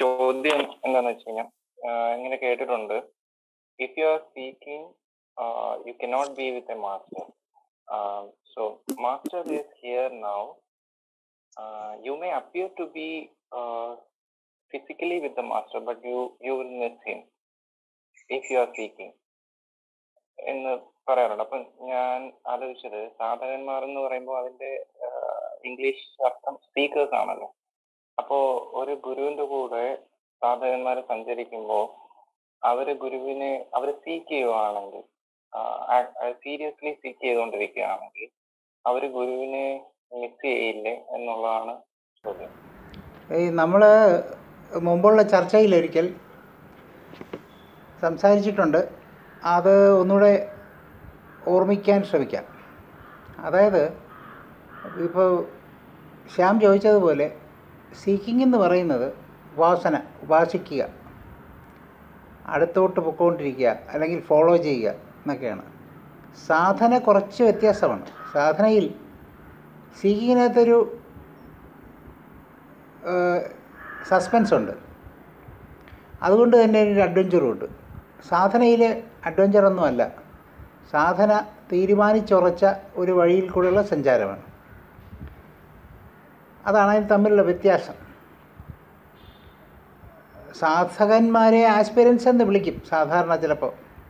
ചോദ്യം എന്താന്ന് വെച്ച് കഴിഞ്ഞാൽ ഇങ്ങനെ കേട്ടിട്ടുണ്ട് if you are speaking you cannot be with a master so master is here now you may appear to be physically with the master but you you will miss him if you are speaking എന്ന് പറയാറുണ്ട് അപ്പം ഞാൻ ആലോചിച്ചത് സാധകന്മാർ എന്ന് പറയുമ്പോൾ അതിന്റെ English അർത്ഥം speakers ആണല്ലോ അപ്പോ ഒരു ഗുരുവിന്റെ കൂടെ സാധകന്മാർ സഞ്ചരിക്കുമ്പോൾ അവര് ഗുരുവിനെ അവർ സീക്ക് ചെയ്യുകയാണെങ്കിൽ സീരിയസ്ലി സീക്ക് ചെയ്തുകൊണ്ടിരിക്കുകയാണെങ്കിൽ അവര് ഗുരുവിനെ മിസ് ചെയ്യില്ലേ എന്നുള്ളതാണ് ചോദ്യം ഈ നമ്മൾ മുമ്പുള്ള ചർച്ചയിലൊരിക്കൽ സംസാരിച്ചിട്ടുണ്ട് അത് ഒന്നുകൂടെ ഓർമ്മിക്കാൻ ശ്രമിക്കാം അതായത് ഇപ്പോൾ ശ്യാം ചോദിച്ചതുപോലെ സീക്കിംഗ് എന്ന് പറയുന്നത് ഉപാസന ഉപാസിക്കുക അടുത്തോട്ട് പൊക്കോണ്ടിരിക്കുക അല്ലെങ്കിൽ ഫോളോ ചെയ്യുക എന്നൊക്കെയാണ് സാധന കുറച്ച് വ്യത്യാസമാണ് സാധനയിൽ സീക്കിങ്ങിനകത്തൊരു സസ്പെൻസ് ഉണ്ട് അതുകൊണ്ട് തന്നെ ഒരു അഡ്വഞ്ചറും ഉണ്ട് സാധനയിൽ അഡ്വഞ്ചറൊന്നുമല്ല സാധന തീരുമാനിച്ചുറച്ച ഒരു വഴിയിൽ കൂടെയുള്ള സഞ്ചാരമാണ് അതാണ് അതിന് തമ്മിലുള്ള വ്യത്യാസം സാധകന്മാരെ ആസ്പിരൻസ് എന്ന് വിളിക്കും സാധാരണ ചിലപ്പോൾ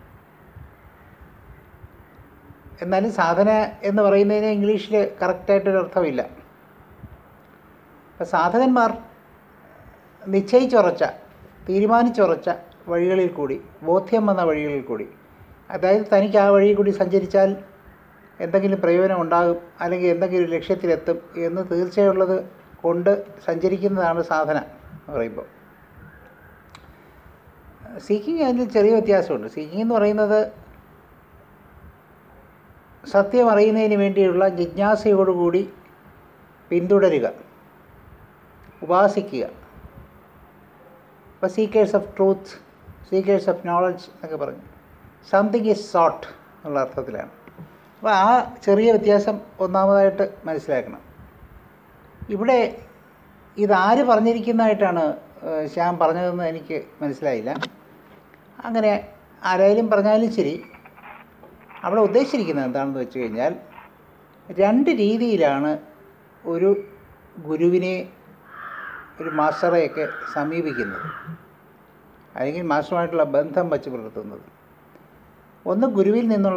എന്നാലും സാധന എന്ന് പറയുന്നതിന് ഇംഗ്ലീഷിൽ കറക്റ്റായിട്ടൊരു അർത്ഥമില്ല അപ്പം സാധകന്മാർ നിശ്ചയിച്ചുറച്ച തീരുമാനിച്ചുറച്ച വഴികളിൽ കൂടി ബോധ്യം വന്ന വഴികളിൽ കൂടി അതായത് തനിക്ക് ആ വഴി കൂടി സഞ്ചരിച്ചാൽ എന്തെങ്കിലും പ്രയോജനം ഉണ്ടാകും അല്ലെങ്കിൽ എന്തെങ്കിലും ലക്ഷ്യത്തിലെത്തും എന്ന് തീർച്ചയുള്ളത് കൊണ്ട് സഞ്ചരിക്കുന്നതാണ് സാധന എന്ന് പറയുമ്പോൾ സീക്കിങ് അതിന് ചെറിയ വ്യത്യാസമുണ്ട് സീക്കിങ് എന്ന് പറയുന്നത് സത്യം അറിയുന്നതിന് വേണ്ടിയുള്ള ജിജ്ഞാസയോടുകൂടി പിന്തുടരുക ഉപാസിക്കുക ഇപ്പോൾ seekers of truth seekers of knowledge എന്നൊക്കെ പറഞ്ഞു സംതിങ് ഈസ് സോട്ട് എന്നുള്ള അർത്ഥത്തിലാണ് അപ്പോൾ ആ ചെറിയ വ്യത്യാസം ഒന്നാമതായിട്ട് മനസ്സിലാക്കണം ഇവിടെ ഇതാര് പറഞ്ഞിരിക്കുന്നതായിട്ടാണ് ശ്യാം പറഞ്ഞതെന്ന് എനിക്ക് മനസ്സിലായില്ല അങ്ങനെ ആരായാലും പറഞ്ഞാലും ശരി അവിടെ ഉദ്ദേശിച്ചിരിക്കുന്നത് എന്താണെന്ന് വെച്ച് കഴിഞ്ഞാൽ രണ്ട് രീതിയിലാണ് ഒരു ഗുരുവിനെ ഒരു മാസ്റ്ററെയൊക്കെ സമീപിക്കുന്നത് അല്ലെങ്കിൽ മാസ്റ്ററുമായിട്ടുള്ള ബന്ധം വച്ച് പുലർത്തുന്നത് ഒന്ന് ഗുരുവിൽ നിന്നുള്ള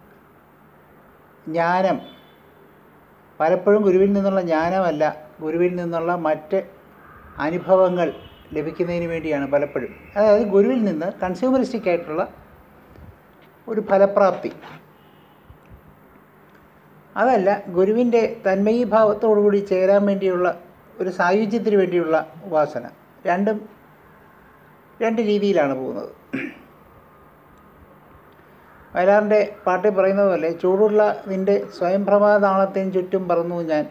ജ്ഞാനം പലപ്പോഴും ഗുരുവിൽ നിന്നുള്ള ജ്ഞാനമല്ല ഗുരുവിൽ നിന്നുള്ള മറ്റ് അനുഭവങ്ങൾ ലഭിക്കുന്നതിന് വേണ്ടിയാണ് പലപ്പോഴും അതായത് ഗുരുവിൽ നിന്ന് കൺസ്യൂമറിസ്റ്റിക് ആയിട്ടുള്ള ഒരു ഫലപ്രാപ്തി അതല്ല ഗുരുവിൻ്റെ തന്മയീഭാവത്തോടുകൂടി ചേരാൻ വേണ്ടിയുള്ള ഒരു സായുജ്യത്തിന് വേണ്ടിയുള്ള ഉപാസന രണ്ടും രണ്ട് രീതിയിലാണ് പോകുന്നത് വയലാറിൻ്റെ പാട്ടിൽ പറയുന്നത് പോലെ ചൂടുള്ള നിൻ്റെ സ്വയംപ്രഭാതാളത്തിന് ചുറ്റും പറന്നു ഞാൻ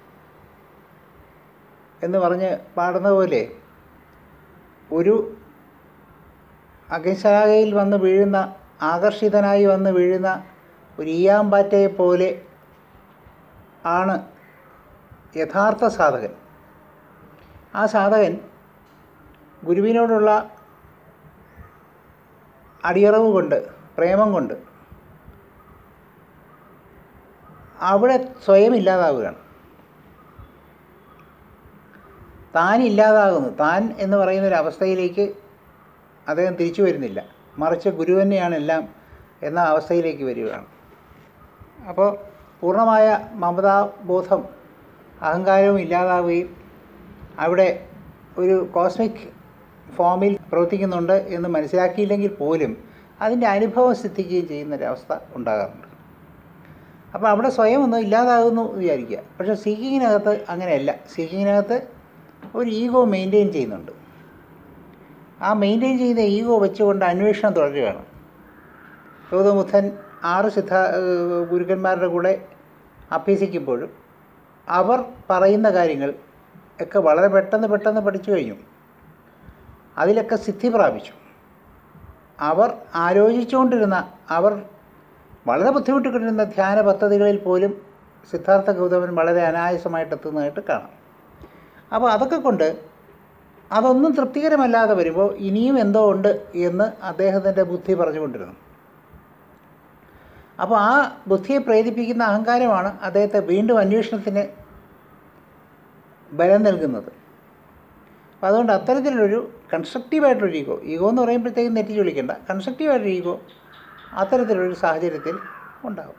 എന്ന് പറഞ്ഞ് പാടുന്ന പോലെ ഒരു അഗ്നിശാഖയിൽ വന്ന് വീഴുന്ന ആകർഷിതനായി വന്ന് വീഴുന്ന ഒരു ഈയാമ്പാറ്റയെ പോലെ ആണ് യഥാർത്ഥ സാധകൻ ആ സാധകൻ ഗുരുവിനോടുള്ള അടിയറവ് കൊണ്ട് പ്രേമം കൊണ്ട് അവിടെ സ്വയം ഇല്ലാതാവുകയാണ് താൻ ഇല്ലാതാകുന്നു താൻ എന്ന് പറയുന്ന ഒരു അവസ്ഥയിലേക്ക് അദ്ദേഹം തിരിച്ചു വരുന്നില്ല മറിച്ച് ഗുരു തന്നെയാണ് എല്ലാം എന്ന അവസ്ഥയിലേക്ക് വരികയാണ് അപ്പോൾ പൂർണ്ണമായ മമതാബോധം അഹങ്കാരവും ഇല്ലാതാവുകയും അവിടെ ഒരു കോസ്മിക് ഫോമിൽ പ്രവർത്തിക്കുന്നുണ്ട് എന്ന് മനസ്സിലാക്കിയില്ലെങ്കിൽ പോലും അതിൻ്റെ അനുഭവം സിദ്ധിക്കുകയും ചെയ്യുന്നൊരവസ്ഥ ഉണ്ടാകാറുണ്ട് അപ്പോൾ അവിടെ സ്വയം ഒന്നും ഇല്ലാതാകുന്നു എന്ന് വിചാരിക്കുക പക്ഷേ സീക്കിങ്ങിനകത്ത് അങ്ങനെയല്ല സീക്കിങ്ങിനകത്ത് ഒരു ഈഗോ മെയിൻറ്റെയിൻ ചെയ്യുന്നുണ്ട് ആ മെയിൻറ്റെയിൻ ചെയ്യുന്ന ഈഗോ വെച്ചുകൊണ്ട് അന്വേഷണം തുടരുകയാണ് ഗൗതമുദ്ധൻ ആറ് സിദ്ധ ഗുരുക്കന്മാരുടെ കൂടെ അഭ്യസിക്കുമ്പോഴും അവർ പറയുന്ന കാര്യങ്ങൾ ഒക്കെ വളരെ പെട്ടെന്ന് പെട്ടെന്ന് പഠിച്ചു കഴിഞ്ഞു അതിലൊക്കെ സിദ്ധി പ്രാപിച്ചു അവർ ആലോചിച്ചുകൊണ്ടിരുന്ന അവർ വളരെ ബുദ്ധിമുട്ടിക്കൊണ്ടിരുന്ന ധ്യാന പദ്ധതികളിൽ പോലും സിദ്ധാർത്ഥ ഗൗതമൻ വളരെ അനായാസമായിട്ട് എത്തുന്നതായിട്ട് കാണാം അപ്പോൾ അതൊക്കെ കൊണ്ട് അതൊന്നും തൃപ്തികരമല്ലാതെ വരുമ്പോൾ ഇനിയും എന്തോ ഉണ്ട് എന്ന് അദ്ദേഹത്തിൻ്റെ ബുദ്ധി പറഞ്ഞുകൊണ്ടിരുന്നു അപ്പോൾ ആ ബുദ്ധിയെ പ്രേരിപ്പിക്കുന്ന അഹങ്കാരമാണ് അദ്ദേഹത്തെ വീണ്ടും അന്വേഷണത്തിന് ബലം നൽകുന്നത് അപ്പോൾ അതുകൊണ്ട് അത്തരത്തിലൊരു കൺസ്ട്രക്റ്റീവായിട്ടൊരു ഈഗോ ഈഗോ എന്ന് പറയുമ്പോഴത്തേക്കും നെറ്റിച്ച് വിളിക്കേണ്ട കൺസ്ട്രക്റ്റീവായിട്ടൊരു ഈഗോ അത്തരത്തിലൊരു സാഹചര്യത്തിൽ ഉണ്ടാകും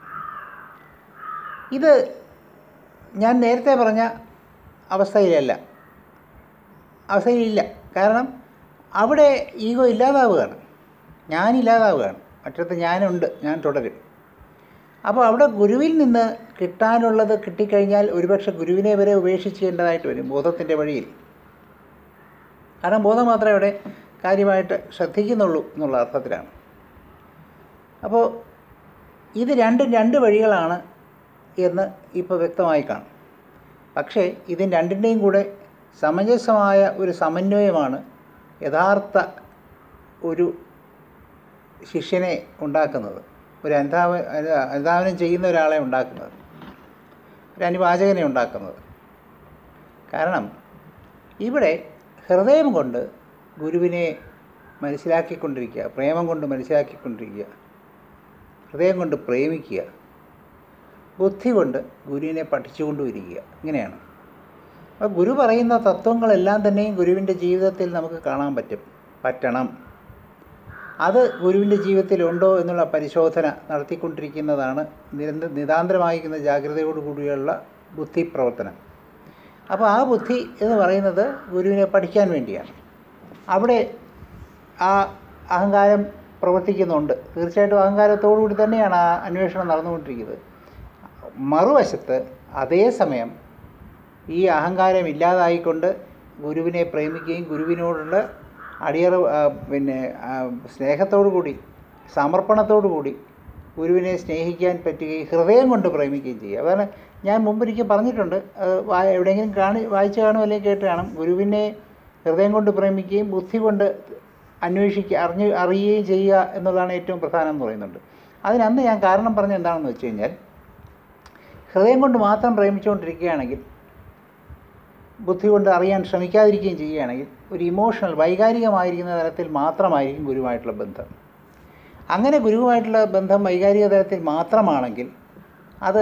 ഇത് ഞാൻ നേരത്തെ പറഞ്ഞ അവസ്ഥയിലല്ല അവസ്ഥയിലില്ല കാരണം അവിടെ ഈഗോ ഇല്ലാതാവുകയാണ് ഞാനില്ലാതാവുകയാണ് മറ്റത്ത് ഞാനുണ്ട് ഞാൻ തുടരും അപ്പോൾ അവിടെ ഗുരുവിൽ നിന്ന് കിട്ടാനുള്ളത് കിട്ടിക്കഴിഞ്ഞാൽ ഒരുപക്ഷെ ഗുരുവിനെ വരെ ഉപേക്ഷിക്കേണ്ടതായിട്ട് വരും ബോധത്തിൻ്റെ വഴിയിൽ കാരണം ബോധം മാത്രമേ അവിടെ കാര്യമായിട്ട് ശ്രദ്ധിക്കുന്നുള്ളൂ എന്നുള്ള അർത്ഥത്തിലാണ് അപ്പോൾ ഇത് രണ്ടും രണ്ട് വഴികളാണ് എന്ന് ഇപ്പോൾ വ്യക്തമായി കാണും പക്ഷേ ഇതിന് രണ്ടിൻ്റെയും കൂടെ സമഞ്ജസമായ ഒരു സമന്വയമാണ് യഥാർത്ഥ ഒരു ശിഷ്യനെ ഉണ്ടാക്കുന്നത് ഒരു അനുധാവ അനുധാവനം ചെയ്യുന്ന ഒരാളെ ഉണ്ടാക്കുന്നത് ഒരു അനുവാചകനെ ഉണ്ടാക്കുന്നത് കാരണം ഇവിടെ ഹൃദയം കൊണ്ട് ഗുരുവിനെ മനസ്സിലാക്കിക്കൊണ്ടിരിക്കുക പ്രേമം കൊണ്ട് മനസ്സിലാക്കിക്കൊണ്ടിരിക്കുക ഹൃദയം കൊണ്ട് പ്രേമിക്കുക ബുദ്ധി കൊണ്ട് ഗുരുവിനെ പഠിച്ചുകൊണ്ടുവരിക ഇങ്ങനെയാണ് അപ്പോൾ ഗുരു പറയുന്ന തത്വങ്ങളെല്ലാം തന്നെയും ഗുരുവിൻ്റെ ജീവിതത്തിൽ നമുക്ക് കാണാൻ പറ്റും പറ്റണം അത് ഗുരുവിൻ്റെ ജീവിതത്തിലുണ്ടോ എന്നുള്ള പരിശോധന നടത്തിക്കൊണ്ടിരിക്കുന്നതാണ് നിരന്തര നിതാന്തരമായിരിക്കുന്ന ജാഗ്രതയോടു കൂടിയുള്ള ബുദ്ധി പ്രവർത്തനം അപ്പോൾ ആ ബുദ്ധി എന്ന് പറയുന്നത് ഗുരുവിനെ പഠിക്കാൻ വേണ്ടിയാണ് അവിടെ ആ അഹങ്കാരം പ്രവർത്തിക്കുന്നുണ്ട് തീർച്ചയായിട്ടും അഹങ്കാരത്തോടു കൂടി തന്നെയാണ് ആ അന്വേഷണം നടന്നുകൊണ്ടിരിക്കുന്നത് മറുവശത്ത് അതേസമയം ഈ അഹങ്കാരം ഇല്ലാതായിക്കൊണ്ട് ഗുരുവിനെ പ്രേമിക്കുകയും ഗുരുവിനോടുള്ള അടിയറ ആ, പിന്നെ ആ, സ്നേഹത്തോടു കൂടി സമർപ്പണത്തോടു കൂടി ഗുരുവിനെ സ്നേഹിക്കാൻ പറ്റുകയും ഹൃദയം കൊണ്ട് പ്രേമിക്കുകയും ചെയ്യുക അതാണ് ഞാൻ മുമ്പൊരിക്കൽ പറഞ്ഞിട്ടുണ്ട് അത് വാ- എവിടെയെങ്കിലും കാണി വായിച്ച് കാണും അല്ലെങ്കിൽ കേട്ട് കാണും ഗുരുവിനെ ഹൃദയം കൊണ്ട് പ്രേമിക്കുകയും ബുദ്ധി കൊണ്ട് അന്വേഷിക്കുക അറിഞ്ഞ് അറിയുകയും ചെയ്യുക എന്നുള്ളതാണ് ഏറ്റവും പ്രധാനം എന്ന് പറയുന്നുണ്ട് അതിനന്ന് ഞാൻ കാരണം പറഞ്ഞ എന്താണെന്ന് വെച്ച് കഴിഞ്ഞാൽ ഹൃദയം കൊണ്ട് മാത്രം പ്രേമിച്ചുകൊണ്ടിരിക്കുകയാണെങ്കിൽ ബുദ്ധി കൊണ്ട് അറിയാൻ ശ്രമിക്കാതിരിക്കുകയും ചെയ്യുകയാണെങ്കിൽ ഒരു ഇമോഷണൽ വൈകാരികമായിരിക്കുന്ന തലത്തിൽ മാത്രമായിരിക്കും ഗുരുവായിട്ടുള്ള ബന്ധം അങ്ങനെ ഗുരുവുമായിട്ടുള്ള ബന്ധം വൈകാരിക തലത്തിൽ മാത്രമാണെങ്കിൽ അത്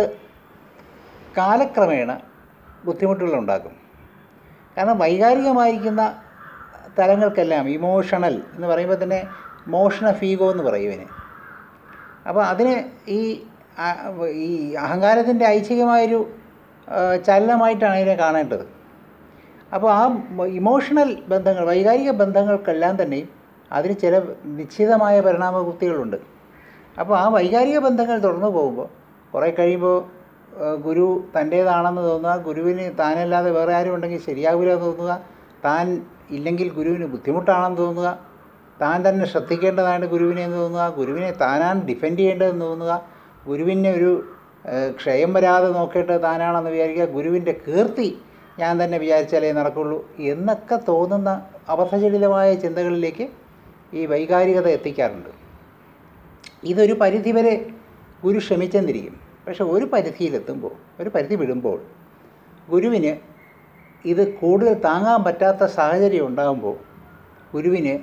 കാലക്രമേണ ബുദ്ധിമുട്ടുകൾ ഉണ്ടാക്കും കാരണം വൈകാരികമായിരിക്കുന്ന തലങ്ങൾക്കെല്ലാം ഇമോഷണൽ എന്ന് പറയുമ്പോൾ തന്നെ മോഷണ ഫീഗോ എന്ന് പറയും ഇതിന് അപ്പോൾ അതിന് ഈ ആ- ഈ അഹങ്കാരത്തിൻ്റെ ഐച്ഛികമായൊരു ആ, ചലനമായിട്ടാണ് ഇതിനെ കാണേണ്ടത് അപ്പോൾ ആ ഇമോഷണൽ ബന്ധങ്ങൾ വൈകാരിക ബന്ധങ്ങൾക്കെല്ലാം തന്നെയും അതിന് ചില നിശ്ചിതമായ പരിണാമബുദ്ധികളുണ്ട് അപ്പോൾ ആ വൈകാരിക ബന്ധങ്ങൾ തുടർന്നു പോകുമ്പോൾ കുറേ കഴിയുമ്പോൾ ആ, ഗുരു തൻ്റേതാണെന്ന് തോന്നുക ഗുരുവിന് താനല്ലാതെ വേറെ ആരും ഉണ്ടെങ്കിൽ ശരിയാവില്ല എന്ന് തോന്നുക താൻ ഇല്ലെങ്കിൽ ഗുരുവിന് ബുദ്ധിമുട്ടാണെന്ന് തോന്നുക താൻ തന്നെ ശ്രദ്ധിക്കേണ്ടതാണ് ഗുരുവിനെ എന്ന് തോന്നുക ഗുരുവിനെ താനാണ് ഡിഫെൻഡ് ചെയ്യേണ്ടതെന്ന് തോന്നുക ഗുരുവിനെ ഒരു ഏഹ്, ക്ഷയം വരാതെ നോക്കേണ്ടത് താനാണെന്ന് വിചാരിക്കുക ഗുരുവിൻ്റെ കീർത്തി ഞാൻ തന്നെ വിചാരിച്ചാലേ നടക്കുള്ളൂ എന്നൊക്കെ തോന്നുന്ന അബദ്ധജടിലമായ ചിന്തകളിലേക്ക് ഈ വൈകാരികത എത്തിക്കാറുണ്ട് ഇതൊരു പരിധിവരെ ഗുരു ക്ഷമിച്ചെന്നിരിക്കും പക്ഷെ ഒരു പരിധിയിലെത്തുമ്പോൾ ഒരു പരിധി വിടുമ്പോൾ ഗുരുവിന് ഇത് കൂടുതൽ താങ്ങാൻ പറ്റാത്ത സാഹചര്യം ഉണ്ടാകുമ്പോൾ ഗുരുവിന്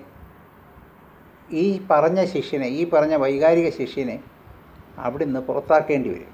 ഈ പറഞ്ഞ ശിഷ്യനെ ഈ പറഞ്ഞ വൈകാരിക ശിഷ്യനെ അവിടെ നിന്ന് പുറത്താക്കേണ്ടി വരും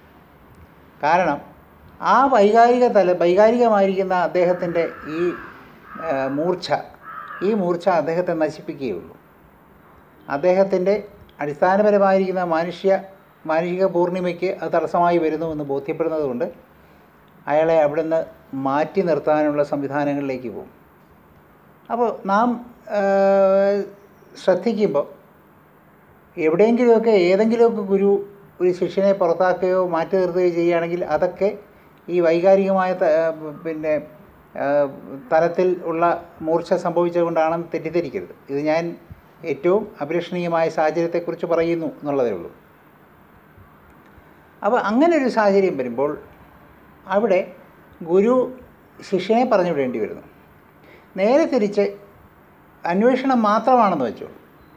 കാരണം ആ വൈകാരിക തല വൈകാരികമായിരിക്കുന്ന അദ്ദേഹത്തിൻ്റെ ഈ ആ, മൂർച്ച ഈ മൂർച്ച അദ്ദേഹത്തെ നശിപ്പിക്കുകയുള്ളൂ അദ്ദേഹത്തിൻ്റെ അടിസ്ഥാനപരമായിരിക്കുന്ന മാനുഷ്യ മാനുഷിക പൂർണിമയ്ക്ക് അത് തടസ്സമായി വരുന്നു എന്ന് ബോധ്യപ്പെടുന്നത് കൊണ്ട് അയാളെ അവിടുന്ന് മാറ്റി നിർത്താനുള്ള സംവിധാനങ്ങളിലേക്ക് പോകും അപ്പോൾ നാം ആ, ശ്രദ്ധിക്കുമ്പോൾ എവിടെയെങ്കിലുമൊക്കെ ഏതെങ്കിലുമൊക്കെ ഗുരു ഒരു ശിഷ്യനെ പുറത്താക്കുകയോ മാറ്റി നിർത്തുകയോ ചെയ്യുകയാണെങ്കിൽ അതൊക്കെ ഈ വൈകാരികമായ ത- ആ, പിന്നെ ആ, തലത്തിൽ ഉള്ള മൂർച്ച സംഭവിച്ചതുകൊണ്ടാണെന്ന് തെറ്റിദ്ധരിക്കരുത് ഇത് ഞാൻ ഏറ്റവും അഭിലഷണീയമായ സാഹചര്യത്തെക്കുറിച്ച് പറയുന്നു എന്നുള്ളതേ ഉള്ളൂ അപ്പോൾ അങ്ങനെ ഒരു സാഹചര്യം വരുമ്പോൾ അവിടെ ഗുരു ശിഷ്യനെ പറഞ്ഞു വിടേണ്ടി വരുന്നു നേരെ തിരിച്ച് അന്വേഷണം മാത്രമാണെന്ന് വെച്ചോ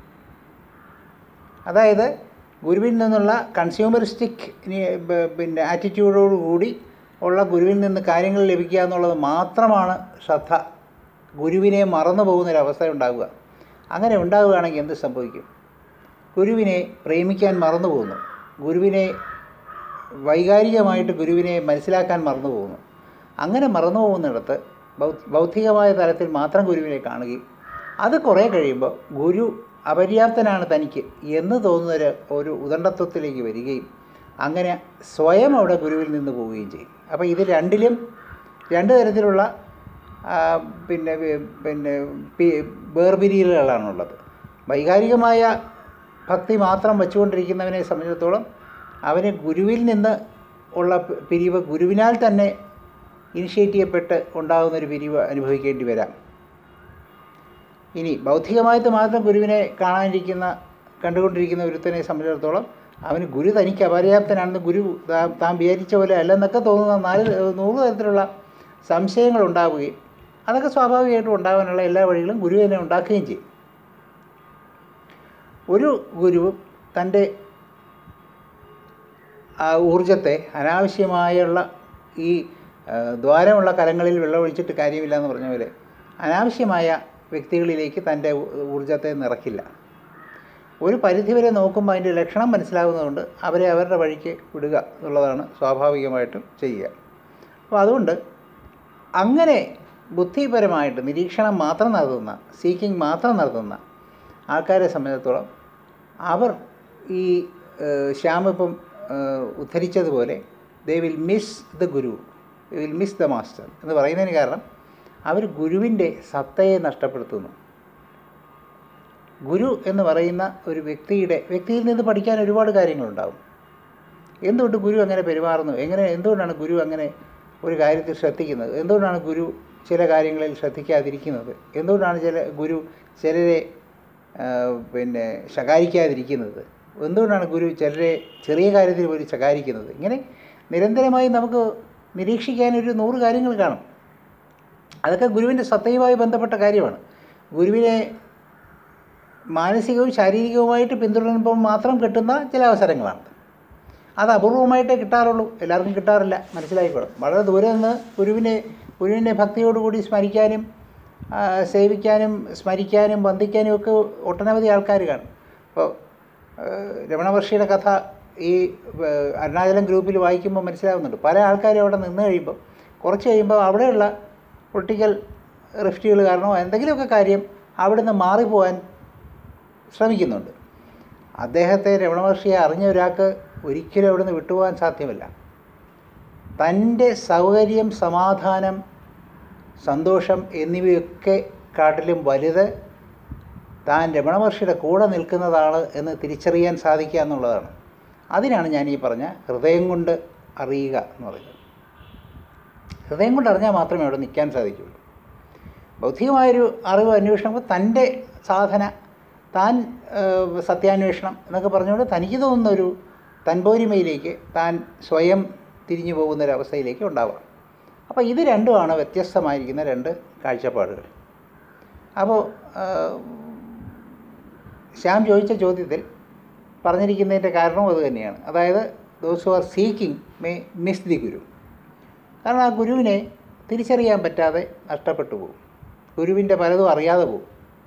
അതായത് ഗുരുവിൽ നിന്നുള്ള കൺസ്യൂമറിസ്റ്റിക് പിന്നെ ആറ്റിറ്റ്യൂഡോടുകൂടി ഉള്ള ഗുരുവിൽ നിന്ന് കാര്യങ്ങൾ ലഭിക്കുക എന്നുള്ളത് മാത്രമാണ് ശ്രദ്ധ ഗുരുവിനെ മറന്നു പോകുന്നൊരവസ്ഥ ഉണ്ടാവുക അങ്ങനെ ഉണ്ടാവുകയാണെങ്കിൽ എന്ത് സംഭവിക്കും ഗുരുവിനെ പ്രേമിക്കാൻ മറന്നു പോകുന്നു ഗുരുവിനെ വൈകാരികമായിട്ട് ഗുരുവിനെ മനസ്സിലാക്കാൻ മറന്നു പോകുന്നു അങ്ങനെ മറന്നു പോകുന്നിടത്ത് ബൗ- ബൗദ്ധികമായ തലത്തിൽ മാത്രം ഗുരുവിനെ കാണുകയും അത് കുറേ കഴിയുമ്പോൾ ഗുരു അപര്യാപ്തനാണ് തനിക്ക് എന്ന് തോന്നുന്നൊരു ഒരു ഉദണ്ഡത്വത്തിലേക്ക് വരികയും അങ്ങനെ സ്വയം അവിടെ ഗുരുവിൽ നിന്ന് പോവുകയും ചെയ്യും അപ്പോൾ ഇത് രണ്ടിലും രണ്ട് തരത്തിലുള്ള ആ, പിന്നെ വി- പിന്നെ പി- വേർപിരിയലുകളാണുള്ളത് വൈകാരികമായ ഭക്തി മാത്രം വെച്ചുകൊണ്ടിരിക്കുന്നവനെ സംബന്ധിച്ചിടത്തോളം അവന് ഗുരുവിൽ നിന്ന് ഉള്ള പി- പിരിവ് ഗുരുവിനാൽ തന്നെ ഇനിഷ്യേറ്റ് ചെയ്യപ്പെട്ട് ഉണ്ടാകുന്നൊരു പിരിവ് അനുഭവിക്കേണ്ടി വരാം ഇനി ബൗദ്ധികമായിട്ട് മാത്രം ഗുരുവിനെ കാണാനിരിക്കുന്ന കണ്ടുകൊണ്ടിരിക്കുന്ന ഒരുത്തനെ സംബന്ധിച്ചിടത്തോളം അവന് ഗുരു തനിക്ക് അപര്യാപ്തനാണെന്ന് ഗുരു താ- താൻ വിചാരിച്ച പോലെ അല്ലെന്നൊക്കെ തോന്നുന്ന നാല് നൂറ് തരത്തിലുള്ള സംശയങ്ങൾ ഉണ്ടാവുകയും അതൊക്കെ സ്വാഭാവികമായിട്ടും ഉണ്ടാകാനുള്ള എല്ലാ വഴികളും ഗുരു തന്നെ ഉണ്ടാക്കുകയും ചെയ്യും ഒരു ഗുരുവും തൻ്റെ ആ ഊർജത്തെ അനാവശ്യമായുള്ള ഈ ആ, ദ്വാരമുള്ള കലങ്ങളിൽ വെള്ളമൊഴിച്ചിട്ട് കാര്യമില്ല എന്ന് പറഞ്ഞ പോലെ അനാവശ്യമായ വ്യക്തികളിലേക്ക് തൻ്റെ ഊ- ഊർജത്തെ നിറയ്ക്കില്ല ഒരു പരിധിവരെ നോക്കുമ്പോൾ അതിൻ്റെ ലക്ഷണം മനസ്സിലാകുന്നതുകൊണ്ട് അവരെ അവരുടെ വഴിക്ക് വിടുക എന്നുള്ളതാണ് സ്വാഭാവികമായിട്ടും ചെയ്യുക അപ്പോൾ അതുകൊണ്ട് അങ്ങനെ ബുദ്ധിപരമായിട്ട് നിരീക്ഷണം മാത്രം നടത്തുന്ന സീക്കിംഗ് മാത്രം നടത്തുന്ന ആൾക്കാരെ സംബന്ധിച്ചിടത്തോളം അവർ ഈ ഏഹ്, ശ്യാം ഇപ്പം ഏഹ്, ഉദ്ധരിച്ചതുപോലെ they will miss the guru will miss the master എന്ന് പറയുന്നതിന് കാരണം അവർ ഗുരുവിൻ്റെ സത്തയെ നഷ്ടപ്പെടുത്തുന്നു ഗുരു എന്ന് പറയുന്ന ഒരു വ്യക്തിയുടെ വ്യക്തിയിൽ നിന്ന് പഠിക്കാൻ ഒരുപാട് കാര്യങ്ങളുണ്ടാവും എന്തുകൊണ്ട് ഗുരു അങ്ങനെ പെരുമാറുന്നു എങ്ങനെ എന്തുകൊണ്ടാണ് ഗുരു അങ്ങനെ ഒരു കാര്യത്തിൽ ശ്രദ്ധിക്കുന്നത് എന്തുകൊണ്ടാണ് ഗുരു ചില കാര്യങ്ങളിൽ ശ്രദ്ധിക്കാതിരിക്കുന്നത് എന്തുകൊണ്ടാണ് ചില ഗുരു ചിലരെ ആ, പിന്നെ ശകാരിക്കാതിരിക്കുന്നത് എന്തുകൊണ്ടാണ് ഗുരു ചിലരെ ചെറിയ കാര്യത്തിൽ പോലും ശകാരിക്കുന്നത് ഇങ്ങനെ നിരന്തരമായി നമുക്ക് നിരീക്ഷിക്കാൻ ഒരു നൂറ് കാര്യങ്ങൾ കാണും അതൊക്കെ ഗുരുവിൻ്റെ സത്തയുമായി ബന്ധപ്പെട്ട കാര്യമാണ് ഗുരുവിനെ മാനസികവും ശാരീരികവുമായിട്ട് പിന്തുടരുമ്പോൾ മാത്രം കിട്ടുന്ന ചില അവസരങ്ങളാണ് അത് അപൂർവമായിട്ടേ കിട്ടാറുള്ളൂ എല്ലാവർക്കും കിട്ടാറില്ല മനസ്സിലായിക്കോളും വളരെ ദൂരെ നിന്ന് ഗുരുവിനെ ഗുരുവിനെ ഭക്തിയോടുകൂടി സ്മരിക്കാനും ആ, സേവിക്കാനും സ്മരിക്കാനും വന്ദിക്കാനും ഒക്കെ ഒട്ടനവധി ആൾക്കാർ കാണും ഇപ്പോൾ രമണ മഹർഷിയുടെ കഥ ഈ ആ, അരുണാചലം ഗ്രൂപ്പിൽ വായിക്കുമ്പോൾ മനസ്സിലാവുന്നുണ്ട് പല ആൾക്കാരും അവിടെ നിന്ന് കഴിയുമ്പോൾ കുറച്ച് കഴിയുമ്പോൾ അവിടെയുള്ള പൊളിറ്റിക്കൽ റിഫ്റ്റുകൾ കാരണമോ എന്തെങ്കിലുമൊക്കെ കാര്യം അവിടുന്ന് മാറിപ്പോകാൻ ശ്രമിക്കുന്നുണ്ട് അദ്ദേഹത്തെ രമണ മഹർഷിയെ അറിഞ്ഞ ഒരാൾക്ക് ഒരിക്കലും അവിടുന്ന് വിട്ടുപോകാൻ സാധ്യമല്ല തൻ്റെ സൗകര്യം സമാധാനം സന്തോഷം എന്നിവയൊക്കെ കാട്ടിലും വലുത് താൻ രമണ മഹർഷിയുടെ കൂടെ നിൽക്കുന്നതാണ് എന്ന് തിരിച്ചറിയാൻ സാധിക്കുക എന്നുള്ളതാണ് അതിനാണ് ഞാൻ ഈ പറഞ്ഞ ഹൃദയം കൊണ്ട് അറിയുക എന്ന് പറയുന്നത് ഹൃദയം കൊണ്ട് അറിഞ്ഞാൽ മാത്രമേ അവിടെ നിൽക്കാൻ സാധിക്കുകയുള്ളൂ ബൗദ്ധികമായൊരു അറിവ് അന്വേഷണം തൻ്റെ സാധന താൻ ഏഹ്, സത്യാന്വേഷണം എന്നൊക്കെ പറഞ്ഞുകൊണ്ട് തനിക്ക് തോന്നുന്ന ഒരു തൻപോരിമയിലേക്ക് താൻ സ്വയം തിരിഞ്ഞു പോകുന്ന ഒരു അവസ്ഥയിലേക്ക് ഉണ്ടാവാം അപ്പോൾ ഇത് രണ്ടുമാണ് വ്യത്യസ്തമായിരിക്കുന്ന രണ്ട് കാഴ്ചപ്പാടുകൾ അപ്പോൾ ഏഹ്, ശ്യാം ചോദിച്ച ചോദ്യത്തിൽ പറഞ്ഞിരിക്കുന്നതിൻ്റെ കാരണവും അത് തന്നെയാണ് അതായത് those who are seeking may miss the guru കാരണം ആ ഗുരുവിനെ തിരിച്ചറിയാൻ പറ്റാതെ നഷ്ടപ്പെട്ടു പോകും ഗുരുവിൻ്റെ പലതും അറിയാതെ പോകും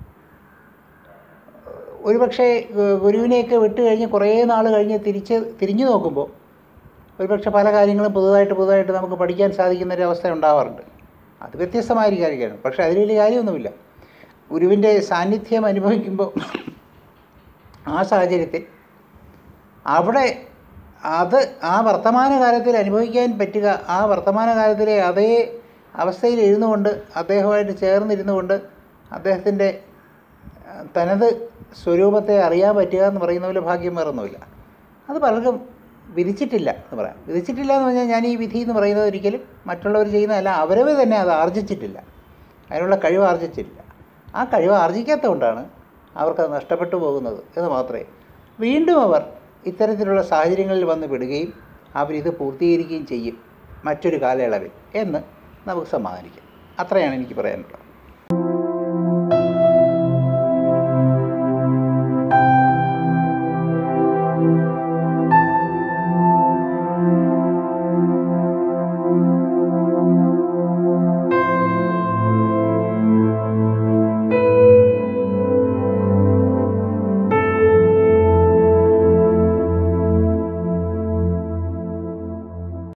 ഒരുപക്ഷെ ഗു- ഗുരുവിനെയൊക്കെ വിട്ട് കഴിഞ്ഞ് കുറേ നാൾ കഴിഞ്ഞ് തിരിച്ച് തിരിഞ്ഞു നോക്കുമ്പോൾ ഒരുപക്ഷെ പല കാര്യങ്ങളും പുതുതായിട്ട് പുതുതായിട്ട് നമുക്ക് പഠിക്കാൻ സാധിക്കുന്ന ഒരു അവസ്ഥ ഉണ്ടാവാറുണ്ട് അത് വ്യത്യസ്തമായ ഒരു കാര്യമാണ് പക്ഷേ അതിൽ വലിയ കാര്യമൊന്നുമില്ല ഗുരുവിൻ്റെ സാന്നിധ്യം അനുഭവിക്കുമ്പോൾ ആ സാഹചര്യത്തിൽ അവിടെ അത് ആ വർത്തമാനകാലത്തിൽ അനുഭവിക്കാൻ പറ്റുക ആ വർത്തമാനകാലത്തിലെ അതേ അവസ്ഥയിൽ ഇരുന്നു കൊണ്ട് അദ്ദേഹമായിട്ട് ചേർന്നിരുന്നു കൊണ്ട് അദ്ദേഹത്തിൻ്റെ ആ, തനത് സ്വരൂപത്തെ അറിയാൻ പറ്റുക എന്ന് പറയുന്ന പോലെ ഭാഗ്യം വേറൊന്നുമില്ല അത് പലർക്കും വിധിച്ചിട്ടില്ല എന്ന് പറയാം വിധിച്ചിട്ടില്ല എന്ന് പറഞ്ഞാൽ ഞാൻ ഈ വിധി എന്ന് പറയുന്നത് ഒരിക്കലും മറ്റുള്ളവർ ചെയ്യുന്നതല്ല അവരവർ തന്നെ അത് ആർജിച്ചിട്ടില്ല അതിനുള്ള കഴിവ് ആർജിച്ചിട്ടില്ല ആ കഴിവ് ആർജിക്കാത്തതുകൊണ്ടാണ് അവർക്കത് നഷ്ടപ്പെട്ടു പോകുന്നത് എന്ന് മാത്രമേ വീണ്ടും അവർ ഇത്തരത്തിലുള്ള സാഹചര്യങ്ങളിൽ വന്ന് വിടുകയും അവരിത് പൂർത്തീകരിക്കുകയും ചെയ്യും മറ്റൊരു കാലയളവിൽ എന്ന് നമുക്ക് സമാധാനിക്കാം അത്രയാണ് എനിക്ക് പറയാനുള്ളത്